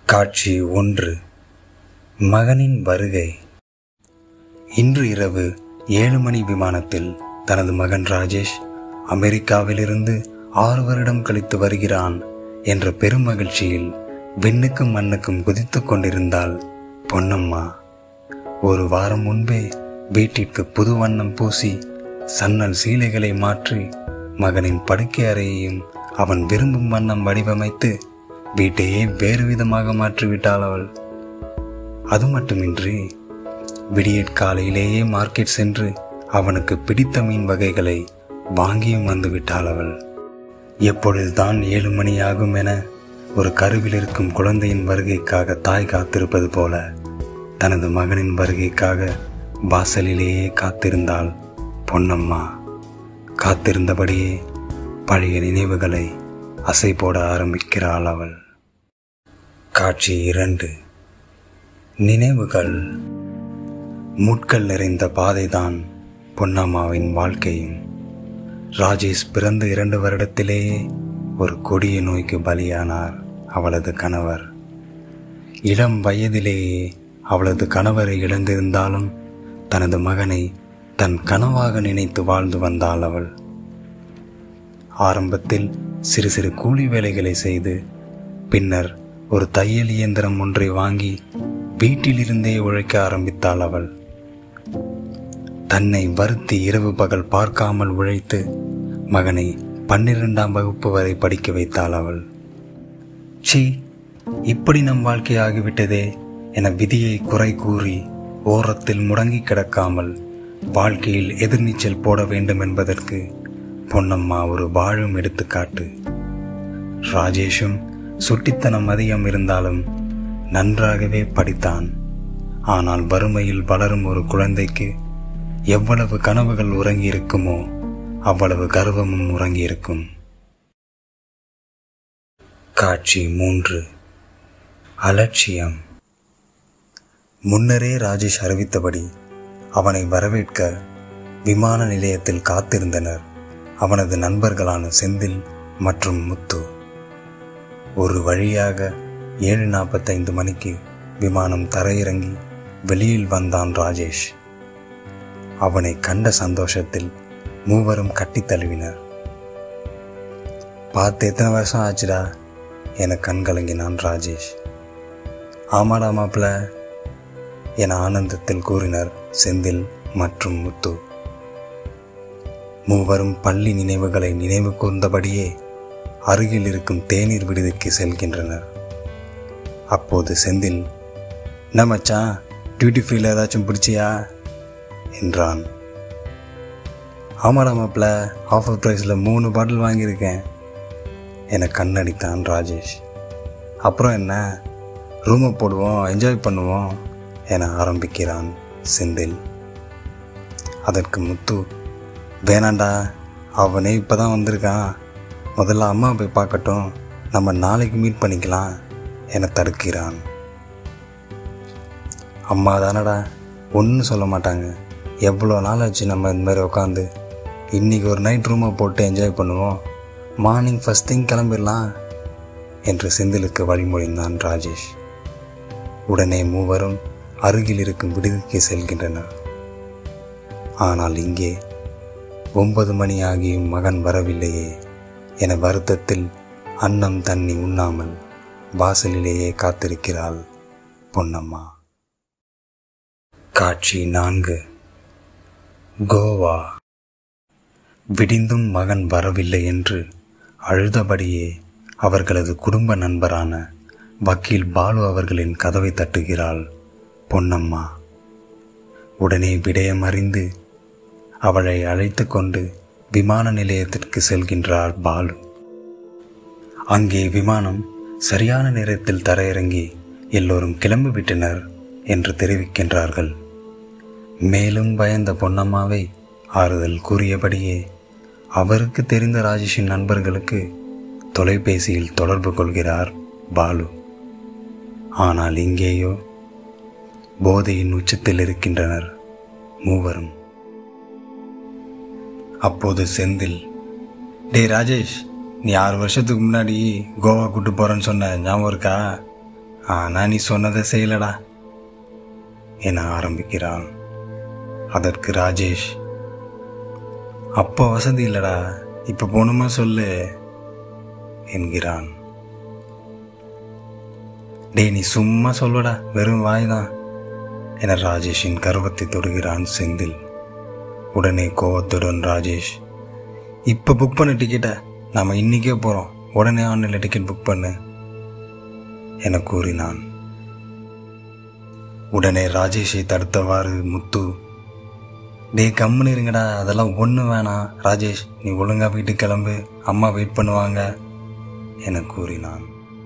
காட்சி ஒன்று மகனின் வருகை இன்று இரவு ஏழு மணி விமானத்தில் தனது மகன் ராஜேஷ் அமெரிக்காவிலிருந்து ஆறு வருடம் கழித்து வருகிறான் என்ற பெரும் மகிழ்ச்சியில் விண்ணுக்கும் மண்ணுக்கும் குதித்துக் கொண்டிருந்தாள் பொன்னம்மா ஒரு வாரம் முன்பே வீட்டிற்கு புது வண்ணம் பூசி சன்னல் சீலைகளை மாற்றி மகனின் படுக்கை அறையையும் அவன் விரும்பும் வண்ணம் வடிவமைத்து வீட்டையே வேறு விதமாக மாற்றிவிட்டாள் அவள் அது மட்டுமின்றி விடியற் காலையிலேயே மார்க்கெட் சென்று அவனுக்கு பிடித்த மீன் வகைகளை வாங்கியும் வந்து விட்டாள் அவள் எப்பொழுதுதான் ஏழு மணி ஆகும் என ஒரு கருவில் இருக்கும் குழந்தையின் வருகைக்காக தாய் காத்திருப்பது போல தனது மகனின் வருகைக்காக வாசலிலேயே காத்திருந்தாள் பொன்னம்மா காத்திருந்தபடியே பழைய நினைவுகளை அசை போட ஆரம்பிக்கிறாள் அவள் காட்சி இரண்டு நினைவுகள் முட்கள் நிறைந்த பாதைதான் பொன்னம்மாவின் வாழ்க்கையும் ராஜேஷ் பிறந்த இரண்டு வருடத்திலேயே ஒரு கொடிய நோய்க்கு பலியானார் அவளது கணவர் இளம் வயதிலேயே அவளது கணவரை இழந்திருந்தாலும் தனது மகனை தன் கனவாக நினைத்து வாழ்ந்து வந்தாள் அவள் ஆரம்பத்தில் சிறு சிறு கூலி வேலைகளை செய்து பின்னர் ஒரு தையல் இயந்திரம் ஒன்றை வாங்கி வீட்டிலிருந்தே உழைக்க ஆரம்பித்தாள் அவள் தன்னை வருத்தி இரவு பகல் பார்க்காமல் உழைத்து மகனை பன்னிரெண்டாம் வகுப்பு வரை படிக்க வைத்தாள் அவள் சி இப்படி நம் வாழ்க்கை ஆகிவிட்டதே என விதியை குறை கூறி ஓரத்தில் முடங்கி கிடக்காமல் வாழ்க்கையில் எதிர்நீச்சல் போட வேண்டும் என்பதற்கு பொன்னம்மா ஒரு வாழும் எடுத்துக்காட்டு ராஜேஷும் சுட்டித்தனம் அதிகம் இருந்தாலும் நன்றாகவே படித்தான் ஆனால் வறுமையில் வளரும் ஒரு குழந்தைக்கு எவ்வளவு கனவுகள் உறங்கியிருக்குமோ அவ்வளவு கர்வமும் உறங்கியிருக்கும் காட்சி மூன்று அலட்சியம் முன்னரே ராஜேஷ் அறிவித்தபடி அவனை வரவேற்க விமான நிலையத்தில் காத்திருந்தனர் அவனது நண்பர்களான செந்தில் மற்றும் முத்து ஒரு வழியாக ஏழு நாற்பத்தைந்து மணிக்கு விமானம் தரையிறங்கி வெளியில் வந்தான் ராஜேஷ் அவனை கண்ட சந்தோஷத்தில் மூவரும் கட்டித் தழுவினர் பார்த்து எத்தனை வருஷம் ஆச்சுடா என கண் கலங்கினான் ராஜேஷ் ஆமாடா மாப்பிள்ள என ஆனந்தத்தில் கூறினர் செந்தில் மற்றும் முத்து மூவரும் பள்ளி நினைவுகளை நினைவு கூர்ந்தபடியே அருகில் இருக்கும் தேநீர் விடுதிக்கு செல்கின்றனர் அப்போது செந்தில் என்ன மச்சான் டியூட்டி ஃப்ரீல ஏதாச்சும் பிடிச்சியா என்றான் ஆமாடா மாப்பிள்ள ஆஃபர் ப்ரைஸில் மூணு பாட்டில் வாங்கியிருக்கேன் என கண்ணடித்தான் ராஜேஷ் அப்புறம் என்ன ரூமை போடுவோம் என்ஜாய் பண்ணுவோம் என ஆரம்பிக்கிறான் செந்தில் அதற்கு முத்து வேணாண்டா அவனே இப்போ தான் வந்திருக்கான் முதல்ல அம்மா போய் பார்க்கட்டும் நம்ம நாளைக்கு மீட் பண்ணிக்கலாம் என தடுக்கிறான் அம்மா தானடா ஒன்றும் சொல்ல மாட்டாங்க எவ்வளோ நாள் ஆச்சு நம்ம இந்த மாதிரி உட்காந்து இன்றைக்கி ஒரு நைட் ரூமை போட்டு என்ஜாய் பண்ணுவோம் மார்னிங் ஃபஸ்ட் திங் கிளம்பிடலாம் என்று செந்திலுக்கு வழிமொழிந்தான் ராஜேஷ் உடனே மூவரும் அருகில் இருக்கும் விடுதிக்கு செல்கின்றனர் ஆனால் இங்கே ஒன்பது மணி ஆகியும் மகன் வரவில்லையே என வருத்தத்தில் அன்னம் தண்ணி உண்ணாமல் வாசலிலேயே காத்திருக்கிறாள் பொன்னம்மா காட்சி நான்கு கோவா விடிந்தும் மகன் வரவில்லை என்று அழுதபடியே அவர்களது குடும்ப நண்பரான வக்கீல் பாலு அவர்களின் கதவை தட்டுகிறாள் பொன்னம்மா உடனே விடயம் அறிந்து அவளை அழைத்து கொண்டு விமான நிலையத்திற்கு செல்கின்றார் பாலு அங்கே விமானம் சரியான நேரத்தில் தரையிறங்கி எல்லோரும் கிளம்பிவிட்டனர் என்று தெரிவிக்கின்றார்கள் மேலும் பயந்த பொன்னம்மாவை ஆறுதல் கூறியபடியே அவருக்கு தெரிந்த ராஜேஷின் நண்பர்களுக்கு தொலைபேசியில் தொடர்பு கொள்கிறார் பாலு ஆனால் இங்கேயோ போதையின் உச்சத்தில் இருக்கின்றனர் மூவரும் அப்போது செந்தில் டேய் ராஜேஷ் நீ ஆறு வருஷத்துக்கு முன்னாடி கோவா கூட்டு போகிறேன்னு சொன்ன ஞாபகம் இருக்கா ஆனால் நீ சொன்னதை செய்யலடா என ஆரம்பிக்கிறான் அதற்கு ராஜேஷ் அப்போ வசதி இல்லடா இப்போ போகணுமா சொல்லு என்கிறான் டேய் நீ சும்மா சொல்லுடா வெறும் வாய் தான் என ராஜேஷின் கர்வத்தை தொடுகிறான் செந்தில் உடனே கோவத்துடன் ராஜேஷ் இப்போ புக் பண்ண டிக்கெட்டை நாம் இன்றைக்கே போகிறோம் உடனே ஆன்லைனில் டிக்கெட் புக் பண்ணு என கூறினான் உடனே ராஜேஷை தடுத்தவாறு முத்து டே கம்முன்னு இருங்கடா அதெல்லாம் ஒன்றும் வேணாம் ராஜேஷ் நீ ஒழுங்கா வீட்டுக்கு கிளம்பு அம்மா வெயிட் பண்ணுவாங்க என கூறினான்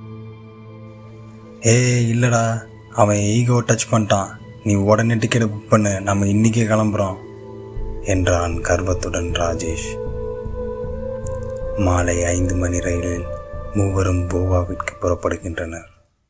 ஏய் இல்லைடா அவன் ஈகோ டச் பண்ணிட்டான் நீ உடனே டிக்கெட்டை புக் பண்ணு நம்ம இன்னிக்கே கிளம்புறோம் என்றான் கர்வத்துடன் ராஜேஷ் மாலை ஐந்து மணி ரயிலில் மூவரும் கோவாவிற்கு புறப்படுகின்றனர்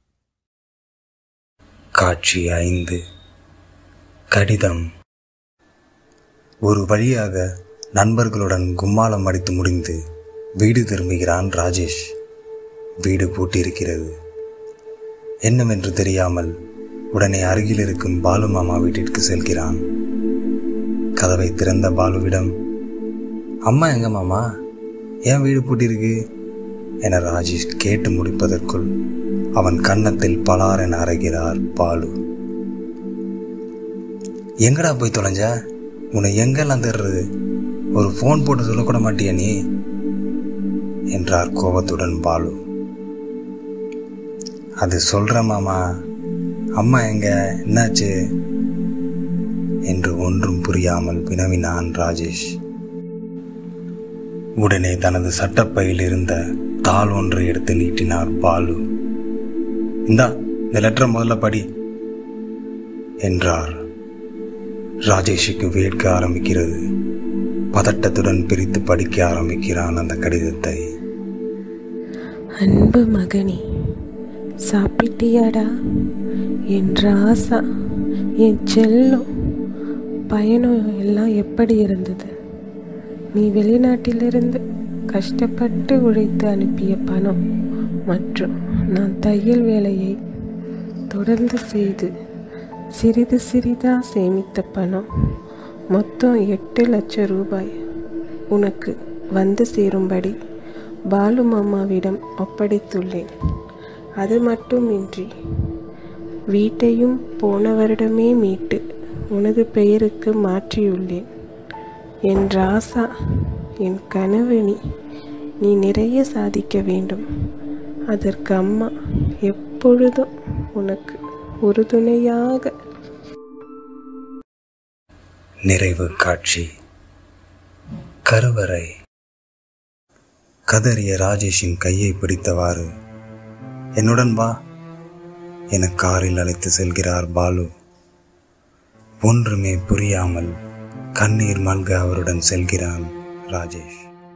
காட்சி ஐந்து கடிதம் ஒரு வழியாக நண்பர்களுடன் கும்மாளம் அடித்து முடிந்து வீடு திரும்புகிறான் ராஜேஷ் வீடு பூட்டியிருக்கிறது என்னவென்று தெரியாமல் உடனே அருகில் இருக்கும் பாலு மாமா வீட்டிற்கு செல்கிறான் கதவை திறந்த பாலுவிடம் அம்மா எங்க மாமா ஏன் வீடு பூட்டியிருக்கு என ராஜேஷ் கேட்டு முடிப்பதற்குள் அவன் கன்னத்தில் பலார் என அறைகிறார் பாலு எங்கடா போய் தொலைஞ்ச உன்னை எங்கெல்லாம் தேடுறது ஒரு ஃபோன் போட்டு சொல்லக்கூட மாட்டியா நீ என்றார் கோபத்துடன் பாலு அது சொல்ற மாமா அம்மா எங்க என்னாச்சு என்று ஒன்றும் புரியாமல் வினவினான் ராஜேஷ் உடனே தனது சட்டப்பையில் இருந்த தாள் ஒன்றை எடுத்து நீட்டினார் பாலு இந்தா இந்த லெட்டரை முதல்ல படி என்றார் ராஜேஷுக்கு வேட்க ஆரம்பிக்கிறது பதட்டத்துடன் பிரித்து படிக்க ஆரம்பிக்கிறான் அந்த கடிதத்தை அன்பு மகனே சாப்பிட்டியாடா என் ராசா என் செல்லம் பயணம் எல்லாம் எப்படி இருந்தது நீ வெளிநாட்டிலிருந்து கஷ்டப்பட்டு உழைத்து அனுப்பிய பணம் மற்றும் நான் தையல் வேலையை தொடர்ந்து செய்து சிறிது சிறிதா சேமித்த பணம் மொத்தம் எட்டு லட்சம் ரூபாய் உனக்கு வந்து சேரும்படி பாலு மாமாவிடம் ஒப்படைத்துள்ளேன் அது மட்டுமின்றி வீட்டையும் போன வருடமே மீட்டு உனது பெயருக்கு மாற்றியுள்ளேன் என் ராசா என் கனவு நீ நீ நிறைய சாதிக்க வேண்டும் அதற்கு அம்மா எப்பொழுதும் உனக்கு உறுதுணையாக நிறைவு காட்சி கருவறை கதறிய ராஜேஷின் கையை பிடித்தவாறு என்னுடன் வா என காரில் அழைத்து செல்கிறார் பாலு ஒன்றுமே புரியாமல் கண்ணீர் மல்க அவருடன் செல்கிறான் ராஜேஷ்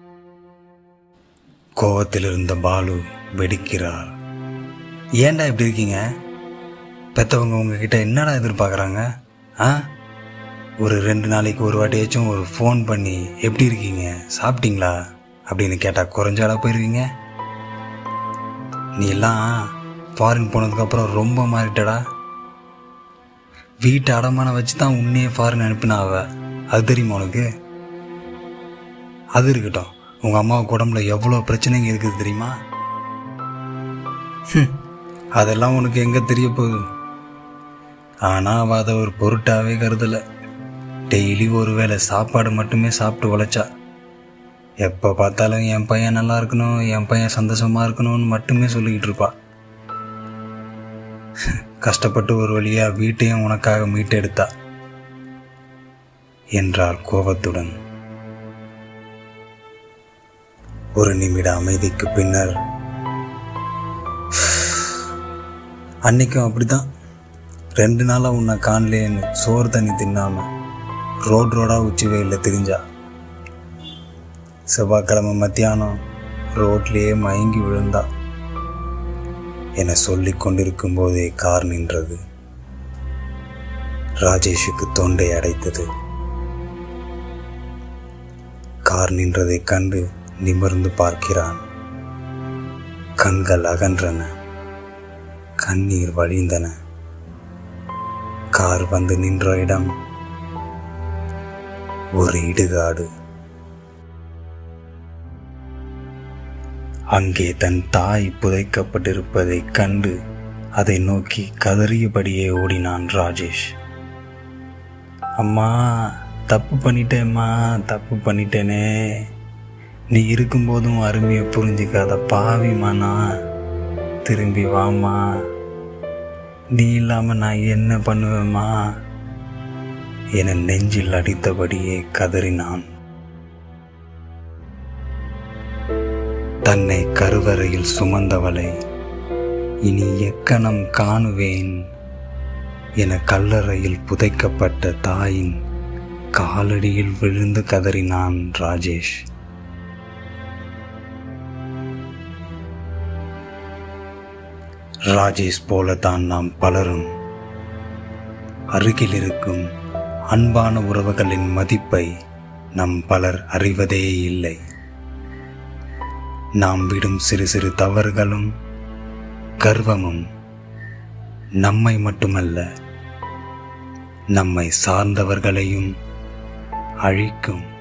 கோவத்தில் இருந்த பாலு வெடிக்கிறார் ஏன்டா இப்படி இருக்கீங்க பெத்தவங்க உங்ககிட்ட என்னடா எதிர்பார்க்குறாங்க ஆ ஒரு ரெண்டு நாளைக்கு ஒரு வாட்டியாச்சும் ஒரு ஃபோன் பண்ணி எப்படி இருக்கீங்க சாப்பிட்டீங்களா அப்படின்னு கேட்டால் குறைஞ்சாடா போயிருவீங்க நீ எல்லாம் ஃபாரின் போனதுக்கப்புறம் ரொம்ப மாறிட்டடா வீட்டை அடமானம் வச்சு தான் உன்னையே ஃபாரின் அனுப்பினா அவ அது தெரியுமா உனக்கு அது இருக்கட்டும் உங்கள் அம்மாவுக்கு உடம்புல எவ்வளோ பிரச்சனைங்க இருக்குது தெரியுமா ஹம், அதெல்லாம் உனக்கு எங்கே தெரிய போகுது ஆனால் அவள் அதை ஒரு பொருட்டாவே கருதலை டெய்லி ஒரு வேளை சாப்பாடு மட்டுமே சாப்பிட்டு உழைச்சா எப்போ பார்த்தாலும் என் பையன் நல்லா இருக்கணும் என் பையன் சந்தோஷமா இருக்கணும்னு மட்டுமே சொல்லிக்கிட்டு இருப்பா கஷ்டப்பட்டு ஒரு வழியா வீட்டையும் உனக்காக மீட்டெடுத்தா என்றார் கோபத்துடன் ஒரு நிமிட அமைதிக்கு பின்னர் அன்னைக்கும் அப்படிதான் ரெண்டு நாளாக உன்னை காணலேன்னு சோறு தண்ணி தின்னாம ரோட் ரோடா உச்சி வெயிலில் திரிஞ்சா செவ்வாய்க்கிழமை மத்தியானம் ரோட்லேயே மயங்கி விழுந்தா என சொல்லிக் கொண்டிருக்கும் போதே கார் நின்றது ராஜேஷுக்கு தொண்டை அடைத்தது கார் நின்றதைக் கண்டு நிமிர்ந்து பார்க்கிறான் கண்கள் அகன்றன கண்ணீர் வழிந்தன கார் வந்து நின்ற இடம் ஒரு இடுகாடு அங்கே தன் தாய் புதைக்கப்பட்டிருப்பதைக் கண்டு அதை நோக்கி கதறியபடியே ஓடினான் ராஜேஷ் அம்மா தப்பு பண்ணிட்டேம்மா தப்பு பண்ணிட்டேனே நீ இருக்கும்போதும் அருமையை புரிஞ்சுக்காத பாவிமானா திரும்பி வாம்மா நீ இல்லாம நான் என்ன பண்ணுவேம்மா என நெஞ்சில் அடித்தபடியே கதறினான் தன்னை கருவறையில் சுமந்தவளை இனி எக்கணம் காணுவேன் என கல்லறையில் புதைக்கப்பட்ட தாயின் காலடியில் விழுந்து கதறினான் ராஜேஷ் ராஜேஷ் போலத்தான் நாம் பலரும் அருகில் இருக்கும் அன்பான உறவுகளின் மதிப்பை நம் பலர் அறிவதே இல்லை நாம் விடும் சிறு சிறு தவறுகளும் கர்வமும் நம்மை மட்டுமல்ல நம்மை சார்ந்தவர்களையும் அழிக்கும்